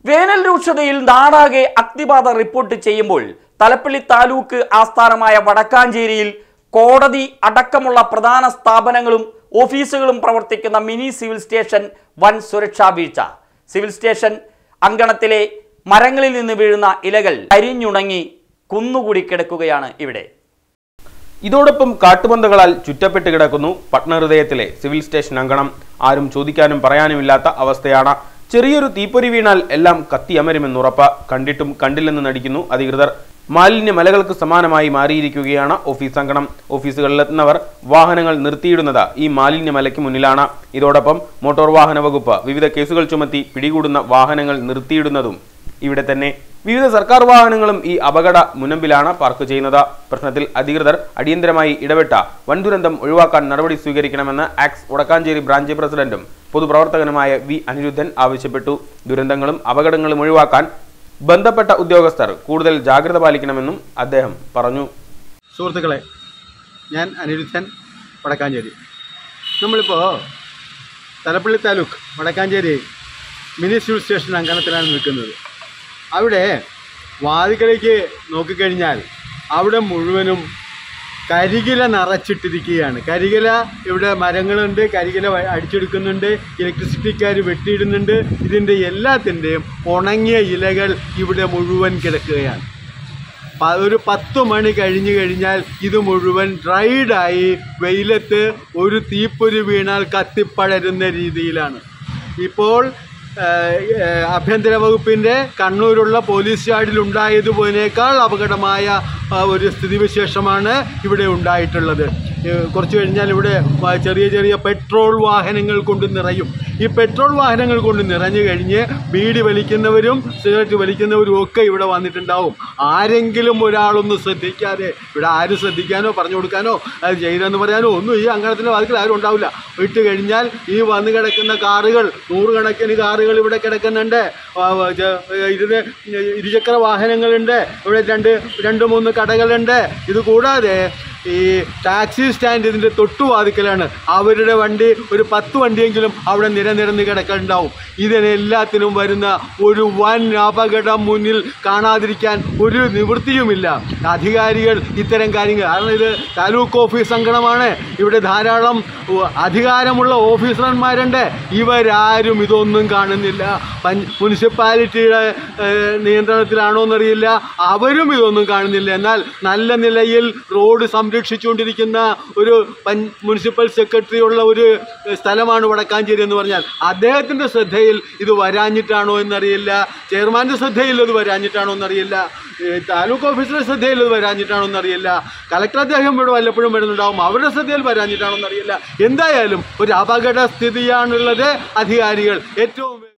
വേനൽ രൂക്ഷതയിൽ നാടാകെ അഗ്നിബാധ റിപ്പോർട്ട് ചെയ്യുമ്പോൾ തലപ്പള്ളി താലൂക്ക് ആസ്ഥാനമായ വടക്കാഞ്ചേരിയിൽ കോടതി അടക്കമുള്ള പ്രധാന സ്ഥാപനങ്ങളും ഓഫീസുകളും പ്രവർത്തിക്കുന്ന മിനി സിവിൽ സ്റ്റേഷൻ വൻ സുരക്ഷാ വീഴ്ച സിവിൽ സ്റ്റേഷൻ അങ്കണത്തിലെ മരങ്ങളിൽ നിന്ന് വീഴുന്ന ഇലകൾ അരിഞ്ഞുണങ്ങി കുന്നുകൂടി കിടക്കുകയാണ് ഇവിടെ ഇതോടൊപ്പം കാട്ടുപന്തകളാൽ ചുറ്റപ്പെട്ട് കിടക്കുന്നു പട്ടണഹൃദയത്തിലെ സിവിൽ സ്റ്റേഷൻ അങ്കണം ആരും ചോദിക്കാനും പറയാനുമില്ലാത്ത അവസ്ഥയാണ് ചെറിയൊരു തീപ്പൊരി വീണാൽ എല്ലാം കത്തിയമരുമെന്നുറപ്പ് കണ്ടിട്ടും കണ്ടില്ലെന്ന് നടിക്കുന്നു അധികൃതർ മാലിന്യ മലകൾക്ക് സമാനമായി മാറിയിരിക്കുകയാണ് ഓഫീസ് അങ്കണം ഓഫീസുകളിലെത്തുന്നവർ വാഹനങ്ങൾ നിർത്തിയിടുന്നത് ഈ മാലിന്യ മലയ്ക്ക് മുന്നിലാണ് ഇതോടൊപ്പം മോട്ടോർ വാഹന വകുപ്പ് വിവിധ കേസുകൾ ചുമത്തി പിടികൂടുന്ന വാഹനങ്ങൾ നിർത്തിയിടുന്നതും ഇവിടെ തന്നെ വിവിധ സർക്കാർ വാഹനങ്ങളും ഈ അപകട മുനമ്പിലാണ് പാർക്ക് ചെയ്യുന്നത് പ്രശ്നത്തിൽ അധികൃതർ അടിയന്തരമായി ഇടപെട്ട വൻ ദുരന്തം ഒഴിവാക്കാൻ നടപടി സ്വീകരിക്കണമെന്ന് ആക്സ് വടക്കാഞ്ചേരി ബ്രാഞ്ച് പ്രസിഡന്റും പൊതുപ്രവർത്തകനുമായ വി അനിരുദ്ധൻ ആവശ്യപ്പെട്ടു ദുരന്തങ്ങളും അപകടങ്ങളും ഒഴിവാക്കാൻ ബന്ധപ്പെട്ട ഉദ്യോഗസ്ഥർ കൂടുതൽ ജാഗ്രത പാലിക്കണമെന്നും അദ്ദേഹം പറഞ്ഞു സുഹൃത്തുക്കളെ ഞാൻ അനിരുദ്ധൻ വടക്കാഞ്ചേരി നമ്മളിപ്പോൾ Thalappally taluk Vadakkanchery mini civil station അങ്കണത്തിലാണ് നിൽക്കുന്നത് അവിടെ വാതിക്കലേക്ക് നോക്കിക്കഴിഞ്ഞാൽ അവിടെ മുഴുവനും കരികില നിറച്ചിട്ടിരിക്കുകയാണ് കരികില ഇവിടെ മരങ്ങളുണ്ട് കരികില വ- അടിച്ചെടുക്കുന്നുണ്ട് ഇലക്ട്രിസിറ്റിക്കാർ വെട്ടിയിടുന്നുണ്ട് ഇതിൻ്റെ എല്ലാത്തിൻ്റെയും ഉണങ്ങിയ ഇലകൾ ഇവിടെ മുഴുവൻ കിടക്കുകയാണ് പ- ഒരു പത്ത് മണി കഴിഞ്ഞു കഴിഞ്ഞാൽ ഇത് മുഴുവൻ ഡ്രൈഡായി വെയിലത്ത് ഒരു തീപ്പൊരി വീണാൽ കത്തിപ്പടരുന്ന രീതിയിലാണ് ഇപ്പോൾ ഏഹ്, ഏഹ്, ആഭ്യന്തര വകുപ്പിൻ്റെ കണ്ണൂരുള്ള പോലീസ് യാർഡിൽ ഉണ്ടായതുപോലേക്കാൾ അപകടമായ ആ, ഒരു സ്ഥിതിവിശേഷമാണ് ഇവിടെ ഉണ്ടായിട്ടുള്ളത് ഏഹ്, കുറച്ച് കഴിഞ്ഞാൽ ഇവിടെ വ- ചെറിയ ചെറിയ പെട്രോൾ വാഹനങ്ങൾ കൊണ്ട് നിറയും ഈ പെട്രോൾ വാഹനങ്ങൾ കൊണ്ട് നിറഞ്ഞു കഴിഞ്ഞ് ബീഡി വലിക്കുന്നവരും സിഗരറ്റ് വലിക്കുന്നവരും ഒക്കെ ഇവിടെ വന്നിട്ടുണ്ടാവും ആരെങ്കിലും ഒരാളൊന്ന് ശ്രദ്ധിക്കാതെ ഇവിടെ ആരും ശ്രദ്ധിക്കാനോ പറഞ്ഞു കൊടുക്കാനോ അത് ചെയ്തെന്ന് പറയാനോ ഒന്നും ഈ അങ്കണത്തിൻ്റെ വാതിക്കൽ ആരും ഉണ്ടാവില്ല ഇട്ട് കഴിഞ്ഞാൽ ഈ വന്ന് കിടക്കുന്ന കാറുകൾ നൂറുകണക്കിന് കാറുകൾ ഇവിടെ കിടക്കുന്നുണ്ട് ആ, ആ, ചെ- ഇരുന്ന് ഇരുചക്ര വാഹനങ്ങളുണ്ട് ഇവിടെ രണ്ട് രണ്ട് മൂന്ന് കടകളുണ്ട് ഇത് കൂടാതെ ഈ ടാക്സി സ്റ്റാൻഡ് ഇതിൻ്റെ തൊട്ടുവാതിക്കലാണ് അവരുടെ വണ്ടി ഒരു പത്ത് വണ്ടിയെങ്കിലും അവിടെ നിരനിരന്ന് കിടക്കുന്നുണ്ടാവും ഇതിനെല്ലാത്തിനും വരുന്ന ഒരു വൻ അപകടം മുന്നിൽ കാണാതിരിക്കാൻ ഒരു നിവൃത്തിയുമില്ല അധികാരികൾ ഇത്തരം കാര്യങ്ങൾ കാരണം ഇത് താലൂക്ക് ഓഫീസ് അങ്കണമാണ് ഇവിടെ ധാരാളം ഉ- അധികാരമുള്ള ഓഫീസർമാരുണ്ട് ഇവരാരും ഇതൊന്നും കാണുന്നില്ല പഞ്ച് മുനിസിപ്പാലിറ്റിയുടെ ഏഹ്, നിയന്ത്രണത്തിലാണോ എന്നറിയില്ല അവരും ഇതൊന്നും കാണുന്നില്ല എന്നാൽ നല്ല നിലയിൽ റോഡ് സംരക്ഷിച്ചുകൊണ്ടിരിക്കുന്ന ഒരു പഞ്ച് മുനിസിപ്പൽ സെക്രട്ടറി ഉള്ള ഒരു ഏഹ്, സ്ഥലമാണ് വടക്കാഞ്ചേരി എന്ന് പറഞ്ഞാൽ അദ്ദേഹത്തിൻ്റെ ശ്രദ്ധയിൽ ഇത് വരാഞ്ഞിട്ടാണോ എന്നറിയില്ല ചെയർമാൻ്റെ ശ്രദ്ധയിൽ ഇത് വരാഞ്ഞിട്ടാണോ എന്നറിയില്ല ഏഹ്, താലൂക്ക് ഓഫീസറുടെ ശ്രദ്ധയിൽ ഇത് വരാഞ്ഞിട്ടാണോ എന്നറിയില്ല കളക്ടർ അദ്ദേഹം ഇവിടെ വല്ലപ്പോഴും വരുന്നുണ്ടാവും അവരുടെ ശ്രദ്ധയിൽ വരാഞ്ഞിട്ടാണോ എന്നറിയില്ല എന്തായാലും ഒരു അപകട സ്ഥിതിയാണുള്ളത് അധികാരികൾ ഏറ്റവും